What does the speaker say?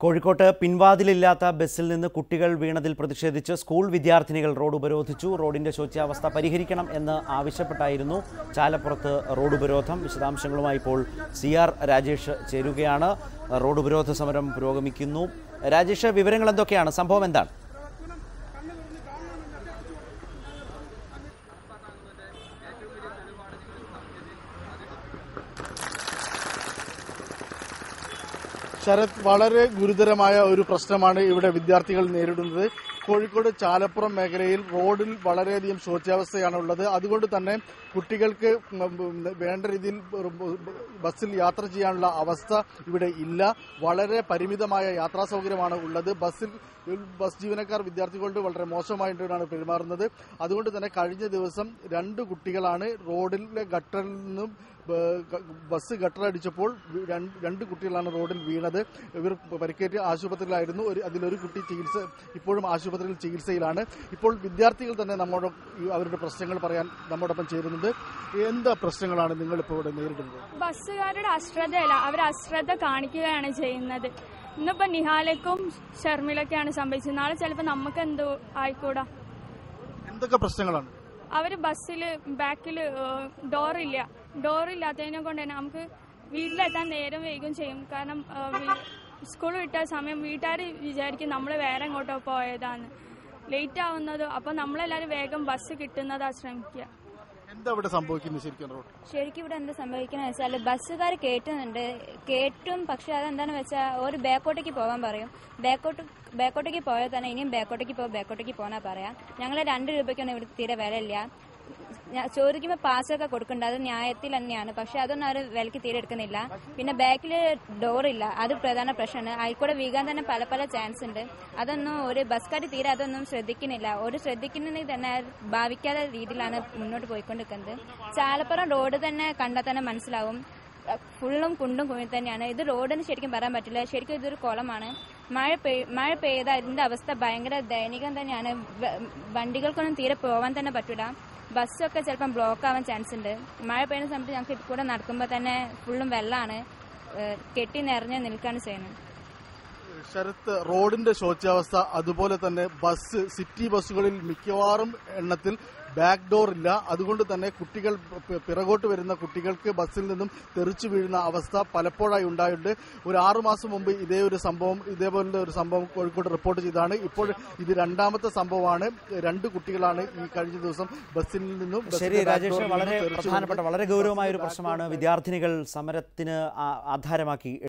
കോഴിക്കോട്ട് പിൻവാതിലില്ലാത്ത ബസ്സിൽ നിന്ന് കുട്ടികൾ വീണതിൽ പ്രതിഷേധിച്ച് സ്കൂൾ വിദ്യാർത്ഥിനികൾ റോഡ് ഉപരോധിച്ചു റോഡിന്റെ ശോച്യാവസ്ഥ പരിഹരിക്കണം എന്ന് ആവശ്യപ്പെട്ടായിരുന്നു ചാലപ്പുറത്ത് റോഡ് ഉപരോധം വിശദാംശങ്ങളുമായി ഇപ്പോൾ സി ആർ രാജേഷ് ചേരുകയാണ് റോഡ് ഉപരോധ സമരം പുരോഗമിക്കുന്നു രാജേഷ് വിവരങ്ങൾ എന്തൊക്കെയാണ് സംഭവം എന്താണ് ശരത് വളരെ ഗുരുതരമായ ഒരു പ്രശ്നമാണ് ഇവിടെ വിദ്യാർത്ഥികൾ നേരിടുന്നത് കോഴിക്കോട് ചാലപ്പുറം മേഖലയിൽ റോഡിൽ വളരെയധികം ശോച്യാവസ്ഥയാണ് ഉള്ളത് അതുകൊണ്ട് തന്നെ കുട്ടികൾക്ക് വേണ്ട രീതിയിൽ ബസ്സിൽ യാത്ര ചെയ്യാനുള്ള അവസ്ഥ ഇവിടെ ഇല്ല വളരെ പരിമിതമായ യാത്രാ സൗകര്യമാണ് ഉള്ളത് ബസ്സിൽ ബസ് ജീവനക്കാർ വിദ്യാർത്ഥികളോട് വളരെ മോശമായിട്ടാണ് പെരുമാറുന്നത് അതുകൊണ്ട് തന്നെ കഴിഞ്ഞ ദിവസം രണ്ട് കുട്ടികളാണ് റോഡിലെ ഗട്ടറിൽ നിന്നും ബസ് ഗട്ടറടിച്ചപ്പോൾ രണ്ട് രണ്ട് കുട്ടികളാണ് റോഡിൽ വീണത് ഇവർ പരിക്കേറ്റ് ആശുപത്രിയിലായിരുന്നു ഒരു അതിലൊരു കുട്ടി ചികിത്സ ഇപ്പോഴും ആശുപത്രിയിൽ ചികിത്സയിലാണ് ഇപ്പോൾ വിദ്യാർത്ഥികൾ തന്നെ നമ്മോട് അവരുടെ പ്രശ്നങ്ങൾ പറയാൻ നമ്മോടൊപ്പം ചേരുന്നുണ്ട് എന്താ പ്രശ്നങ്ങളാണ് നിങ്ങൾ ഇപ്പോൾ ഇവിടെ നേരിടുന്നത് ബസ്സുകാരുടെ അശ്രദ്ധയല്ല അവർ അശ്രദ്ധ കാണിക്കുകയാണ് ചെയ്യുന്നത് ഇന്നിപ്പോ നിഹാലക്കും ഷർമിലൊക്കെയാണ് സംഭവിച്ചത് നാളെ ചിലപ്പോൾ നമുക്ക് എന്തോ ആയിക്കൂടാ എന്തൊക്കെ പ്രശ്നങ്ങളാണ് അവര് ബസ്സിൽ ബാക്കിൽ ഡോറില്ല ഡോറില്ലാത്തതിനെ കൊണ്ട് തന്നെ നമുക്ക് വീട്ടിലെത്താൻ നേരം വൈകും ചെയ്യും കാരണം സ്കൂൾ വിട്ട സമയം വീട്ടുകാർ വിചാരിക്കും നമ്മൾ വേറെ എങ്ങോട്ടോ പോയതാന്ന് ലേറ്റ് ആവുന്നത് അപ്പോൾ നമ്മളെല്ലാവരും വേഗം ബസ് കിട്ടുന്നതാ ശ്രമിക്കുക എന്താ ഇവിടെ സംഭവിക്കുന്നത് ശരിക്കും റോഡ് ശരിക്കും ഇവിടെ എന്താ സംഭവിക്കുന്നത് വെച്ചാൽ ബസ്സുകാർ കേട്ടുന്നുണ്ട് കേട്ടും പക്ഷെ അതെന്താണെന്ന് വെച്ചാൽ ഒരു ബാക്കോട്ടേക്ക് പോകാൻ പറയും ബാക്കോട്ട് ബാക്കോട്ടേക്ക് പോയാൽ തന്നെ ഇനിയും ബാക്കോട്ടേക്ക് പോകും ബാക്കോട്ടേക്ക് പോകാനാ പറയാം ഞങ്ങൾ രണ്ട് രൂപയ്ക്കൊന്നും ഇവിടെ തീരെ വിലയില്ല ചോദിക്കുമ്പോൾ പാസ്സൊക്കെ കൊടുക്കുന്നുണ്ട് അത് ന്യായത്തിൽ തന്നെയാണ് പക്ഷെ അതൊന്നും അവർ വിലക്ക് തീരെ എടുക്കുന്നില്ല പിന്നെ ബാക്കിൽ ഡോറില്ല അത് പ്രധാന പ്രശ്നമാണ് അതിൽക്കൂടെ വീകാൻ തന്നെ പല പല ചാൻസ് ഉണ്ട് അതൊന്നും ഒരു ബസ്കാർ തീരെ അതൊന്നും ശ്രദ്ധിക്കുന്നില്ല ഒരു ശ്രദ്ധിക്കുന്നെങ്കിൽ തന്നെ ഭാവിക്കാത്ത രീതിയിലാണ് മുന്നോട്ട് പോയിക്കൊണ്ടിരിക്കുന്നത് ചാലപ്പുറം റോഡ് തന്നെ കണ്ടാൽ തന്നെ മനസ്സിലാവും ഫുള്ളും കുണ്ടും കുഴി തന്നെയാണ് ഇത് റോഡിന് ശരിക്കും പറയാൻ പറ്റില്ല ശരിക്കും ഇതൊരു കുളമാണ് മഴ പെയ് മഴ പെയ്താൽ ഇതിന്റെ അവസ്ഥ ഭയങ്കര ദയനീയം തന്നെയാണ് വണ്ടികൾക്കൊന്നും തീരെ പോകാൻ തന്നെ പറ്റില്ല ബസ്സൊക്കെ ചിലപ്പം ബ്ലോക്ക് ആവാൻ ചാൻസ് ഉണ്ട് മഴ പെയ്യുന്ന സമയത്ത് ഞങ്ങൾക്ക് ഇത് കൂടെ നടക്കുമ്പോൾ തന്നെ ഫുള്ളും വെള്ളമാണ് കെട്ടി നിറഞ്ഞ് നിൽക്കുകയാണ് ചെയ്യുന്നത് ശരത്ത് റോഡിന്റെ ശോച്യാവസ്ഥ അതുപോലെ തന്നെ ബസ് സിറ്റി ബസ്സുകളിൽ മിക്കവാറും എണ്ണത്തിൽ ബാക്ക് ഡോർ ഇല്ല അതുകൊണ്ട് തന്നെ കുട്ടികൾ പിറകോട്ട് വരുന്ന കുട്ടികൾക്ക് ബസ്സിൽ നിന്നും തെറിച്ചു വീഴുന്ന അവസ്ഥ പലപ്പോഴായി ഉണ്ടായിട്ടുണ്ട് ഒരു ആറു മാസം മുമ്പ് ഇതേ ഒരു സംഭവം ഇതേപോലുള്ള ഒരു സംഭവം കോഴിക്കോട് റിപ്പോർട്ട് ചെയ്താണ് ഇപ്പോൾ ഇത് രണ്ടാമത്തെ സംഭവമാണ് രണ്ട് കുട്ടികളാണ് ഈ കഴിഞ്ഞ ദിവസം ബസ്സിൽ നിന്നും ശരി രാജേഷ് വളരെ പ്രധാനപ്പെട്ട വളരെ ഗൗരവമായ ഒരു പ്രശ്നമാണ് വിദ്യാർത്ഥിനികൾ സമരത്തിന് ആ- ആധാരമാക്കി